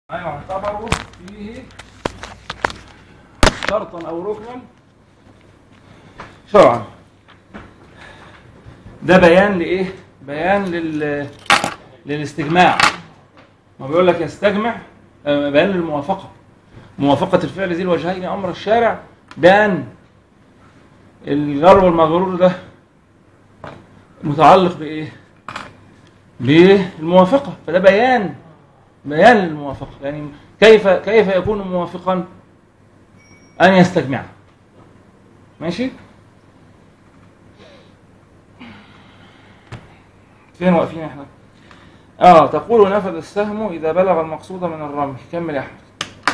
ما يعتبر فيه شرطا أو ركنا شرعا ده بيان لإيه؟ بيان لل... للاستجماع ما بيقول لك يستجمع آه، بيان للموافقة موافقة الفعل ذي الوجهين أمر الشارع بأن الغر والمغرور ده متعلق بإيه؟ بالموافقة فده بيان بيان للموافقة يعني كيف كيف يكون موافقا أن يستجمع ماشي فين واقفين احنا اه تقول نفذ السهم إذا بلغ المقصود من الرمي كمل يا أحمد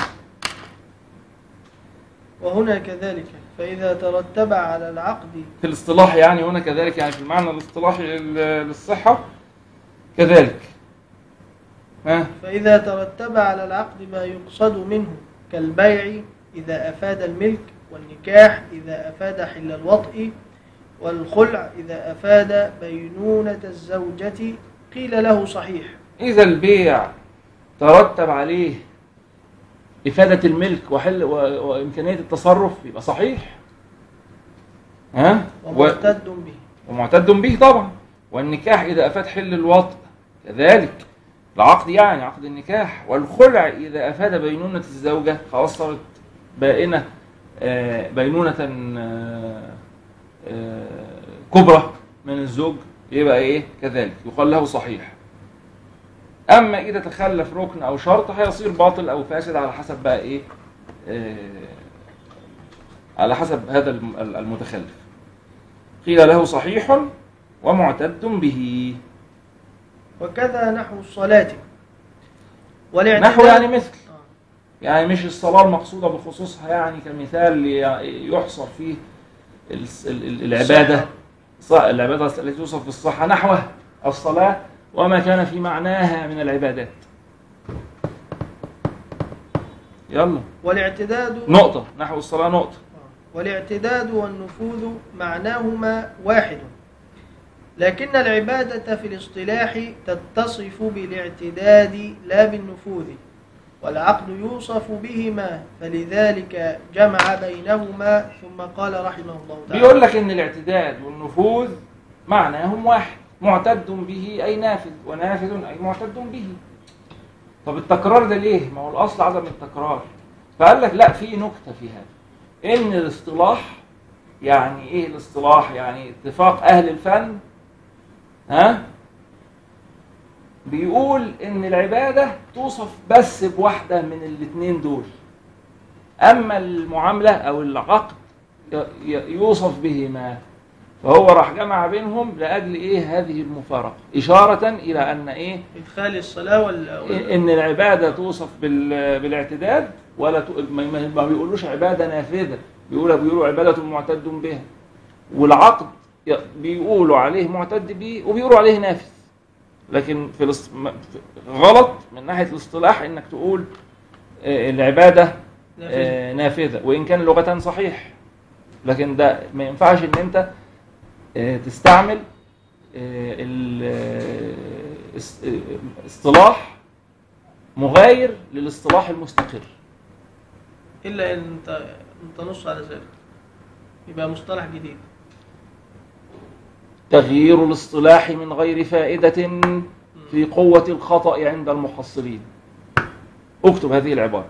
وهنا كذلك فإذا ترتب على العقد في الاصطلاح يعني هنا كذلك يعني في المعنى الاصطلاحي لل- للصحة كذلك ها فإذا ترتب على العقد ما يقصد منه كالبيع إذا أفاد الملك والنكاح إذا أفاد حل الوطء والخلع إذا أفاد بينونة الزوجة قيل له صحيح إذا البيع ترتب عليه إفادة الملك وحل و... وإمكانية التصرف يبقى صحيح ها و... ومعتد به ومعتد به طبعا والنكاح إذا أفاد حل الوطء كذلك العقد يعني عقد النكاح والخلع إذا أفاد بينونة الزوجة خلاص صارت بائنة آه، بينونة آه، آه، كبرى من الزوج يبقى إيه كذلك يقال له صحيح أما إذا تخلف ركن أو شرط هيصير باطل أو فاسد على حسب بقى إيه آه، على حسب هذا الم- المتخلف قيل له صحيح ومعتد به وكذا نحو الصلاة والاعتداد نحو يعني مثل آه. يعني مش الصلاة المقصودة بخصوصها يعني كمثال ي- يحصر فيه الس- ال- ال- العبادة ص- العبادة التي توصف بالصحة نحوه الصلاة وما كان في معناها من العبادات يلا والاعتداد نقطة نحو الصلاة نقطة والاعتداد والنفوذ معناهما واحد لكن العبادة في الاصطلاح تتصف بالاعتداد لا بالنفوذ والعقد يوصف بهما فلذلك جمع بينهما ثم قال رحمه الله تعالى بيقول لك ان الاعتداد والنفوذ معناهم واحد معتد به اي نافذ ونافذ اي معتد به طب التكرار ده ليه ما هو الاصل عدم التكرار فقال لك لا في نكته في هذا ان الاصطلاح يعني ايه الاصطلاح يعني اتفاق اهل الفن ها بيقول ان العباده توصف بس بواحده من الاثنين دول اما المعامله او العقد ي- ي- يوصف بهما فهو راح جمع بينهم لاجل ايه هذه المفارقه اشاره الى ان ايه إدخال الصلاة وال... وال... ان العباده توصف بال- بالاعتداد ولا ت- ما- ما ما بيقولوش عباده نافذه بيقولوا بيقولوا عباده معتد بها والعقد ي- بيقولوا عليه معتد به وبيقولوا عليه نافذ لكن في, الاص... م- في غلط من ناحيه الاصطلاح انك تقول آه، العباده نافذة. آه، نافذه وان كان لغه صحيح لكن ده ما ينفعش ان انت آه، تستعمل آه، ال- آه، اس- آه، اصطلاح مغاير للاصطلاح المستقر إلا إن أنت أن تنص على ذلك يبقى مصطلح جديد تغيير الاصطلاح من غير فائدة في قوة الخطأ عند المحصلين اكتب هذه العبارة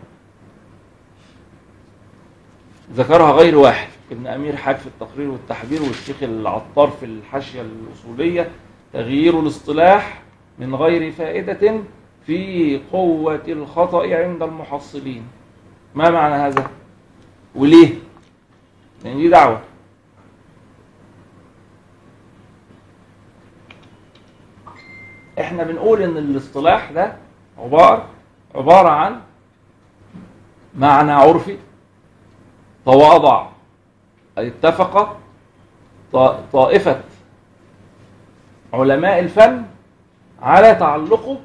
ذكرها غير واحد ابن أمير حاج في التقرير والتحبير والشيخ العطار في الحاشية الأصولية تغيير الاصطلاح من غير فائدة في قوة الخطأ عند المحصلين ما معنى هذا وليه يعني دي دعوة احنا بنقول ان الاصطلاح ده عبارة عبارة عن معنى عرفي تواضع أي اتفق ط- طائفة علماء الفن على تعلقه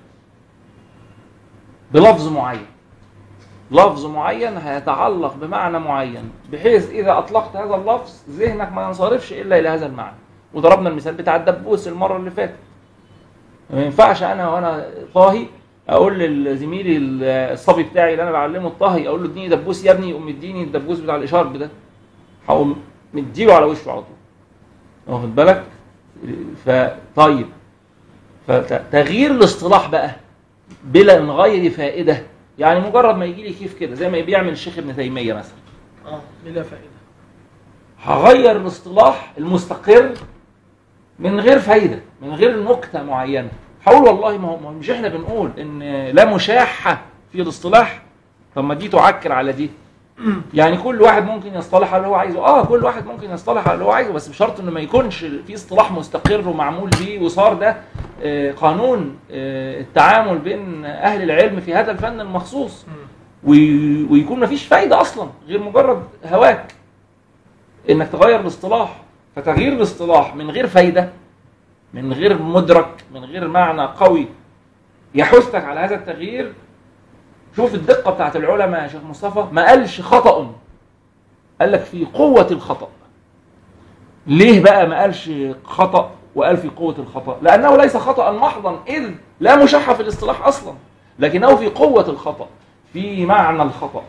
بلفظ معين لفظ معين هيتعلق بمعنى معين بحيث إذا أطلقت هذا اللفظ ذهنك ما ينصرفش إلا إلى هذا المعنى وضربنا المثال بتاع الدبوس المرة اللي فاتت ما ينفعش انا وانا طاهي اقول لزميلي الصبي بتاعي اللي انا بعلمه الطهي اقول له اديني دبوس يا ابني يقوم مديني الدبوس بتاع الاشارب ده هقوم مديله على وشه على طول واخد بالك فطيب فتغيير الاصطلاح بقى بلا من غير فائده يعني مجرد ما يجي لي كيف كده زي ما بيعمل الشيخ ابن تيميه مثلا اه بلا فائده هغير الاصطلاح المستقر من غير فايده من غير نكته معينه هقول والله ما هو ما هو مش احنا بنقول ان لا مشاحه في الاصطلاح طب ما دي تعكر على دي يعني كل واحد ممكن يصطلح على اللي هو عايزه اه كل واحد ممكن يصطلح على اللي هو عايزه بس بشرط انه ما يكونش في اصطلاح مستقر ومعمول بيه وصار ده آه، قانون آه، التعامل بين اهل العلم في هذا الفن المخصوص وي- ويكون ما فيش فايده اصلا غير مجرد هواك انك تغير الاصطلاح فتغيير الاصطلاح من غير فايده من غير مدرك من غير معنى قوي يحثك على هذا التغيير شوف الدقه بتاعت العلماء يا شيخ مصطفى ما قالش خطا قال لك في قوه الخطا ليه بقى ما قالش خطا وقال في قوه الخطا لانه ليس خطا محضا اذ لا مشحه في الاصطلاح اصلا لكنه في قوه الخطا في معنى الخطا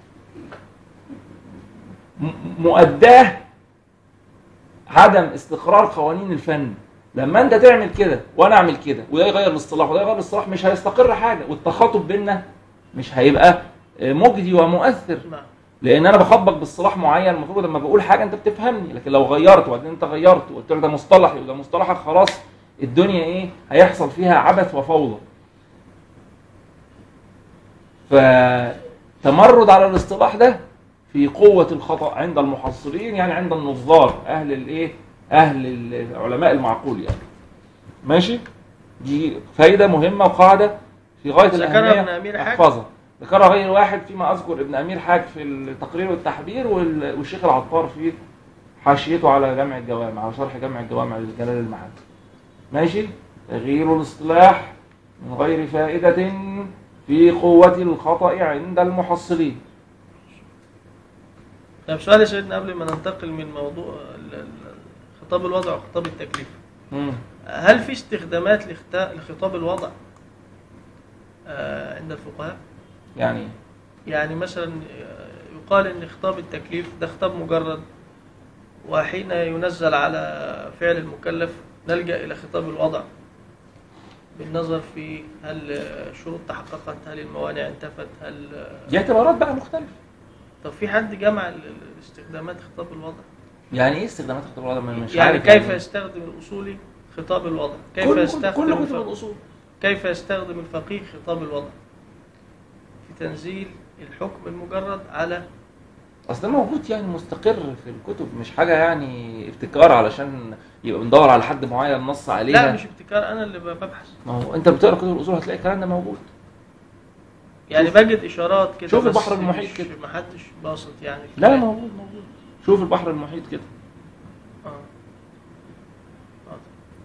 م- مؤداه عدم استقرار قوانين الفن لما انت تعمل كده وانا اعمل كده وده يغير الاصطلاح وده يغير الاصطلاح مش هيستقر حاجه والتخاطب بينا مش هيبقى آه، مجدي ومؤثر نعم لان انا بخاطبك باصطلاح معين المفروض لما بقول حاجه انت بتفهمني لكن لو غيرت وبعدين انت غيرت وقلت لك ده مصطلحي وده مصطلحك خلاص الدنيا ايه هيحصل فيها عبث وفوضى فتمرد على الاصطلاح ده في قوة الخطأ عند المحصلين يعني عند النظار أهل الإيه؟ أهل العلماء المعقول يعني. ماشي؟ دي فايدة مهمة وقاعدة في غاية ذكرها الأهمية ابن أمير حاج؟ احفظها. ذكرها غير واحد فيما أذكر ابن أمير حاج في التقرير والتحبير وال- والشيخ العطار في حاشيته على جمع الجوامع على شرح جمع الجوامع لجلال المعاد. ماشي؟ تغيير الاصطلاح من غير فائدة في قوة الخطأ عند المحصلين. طيب سؤال يا سيدنا قبل ما ننتقل من موضوع ال- ال- خطاب الوضع وخطاب التكليف مم. هل في استخدامات لختا- لخطاب الوضع آه، عند الفقهاء يعني إيه؟ يعني مثلا آه، يقال ان خطاب التكليف ده خطاب مجرد وحين ينزل على فعل المكلف نلجأ إلى خطاب الوضع بالنظر في هل آه، الشروط تحققت هل الموانع انتفت هل آه، دي اعتبارات بقى مختلفة. طب في حد جمع ال- ال- الاستخدامات خطاب الوضع يعني ايه استخدامات خطاب الوضع ما أنا مش يعني عارف كيف إيه. يستخدم الأصولي خطاب الوضع كيف كل كل يستخدم كل كتب الفقيه الاصول كيف يستخدم الفقيه خطاب الوضع في تنزيل الحكم المجرد على اصل ده موجود يعني مستقر في الكتب مش حاجه يعني ابتكار علشان يبقى بندور على حد معين نص عليها لا مش ابتكار انا اللي ببحث ما هو انت بتقرا كتب الاصول هتلاقي الكلام ده موجود يعني شوف- بجد اشارات كده شوف بس البحر المحيط مش- كده. ما حدش باصت يعني لا لا موجود موجود شوف البحر المحيط كده آه. آه.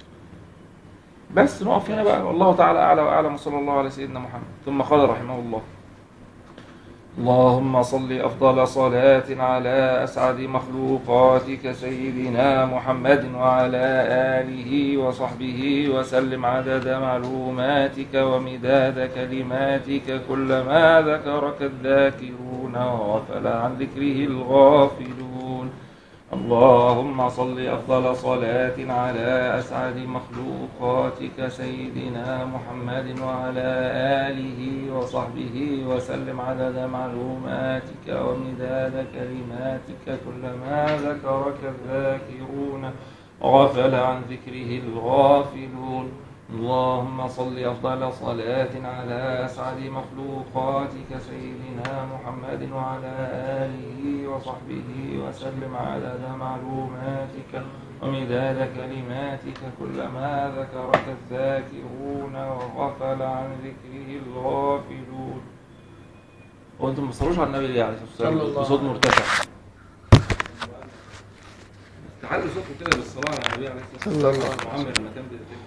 بس نقف هنا بقى والله تعالى اعلى واعلم وصلى الله على سيدنا محمد ثم قال رحمه الله اللهم صل افضل صلاه على اسعد مخلوقاتك سيدنا محمد وعلى اله وصحبه وسلم عدد معلوماتك ومداد كلماتك كلما ذكرك الذاكرون وغفل عن ذكره الغافلون اللهم صل أفضل صلاة على أسعد مخلوقاتك سيدنا محمد وعلى آله وصحبه وسلم عدد معلوماتك ومداد كلماتك كلما ذكرك الذاكرون وغفل عن ذكره الغافلون اللهم صل أفضل صلاة على أسعد مخلوقاتك سيدنا محمد وعلى آله وصحبه وسلم عدد معلوماتك ومداد كلماتك كلما ذكرك الذاكرون وغفل عن ذكره الغافلون وانتم ما بتصلوش على النبي ليه عليه الصلاه صلى الله والسلام بصوت عليه مرتفع تعالوا صوتكم كده بالصلاه على النبي عليه الصلاه صلى الله والسلام معمر المكان بتاعكم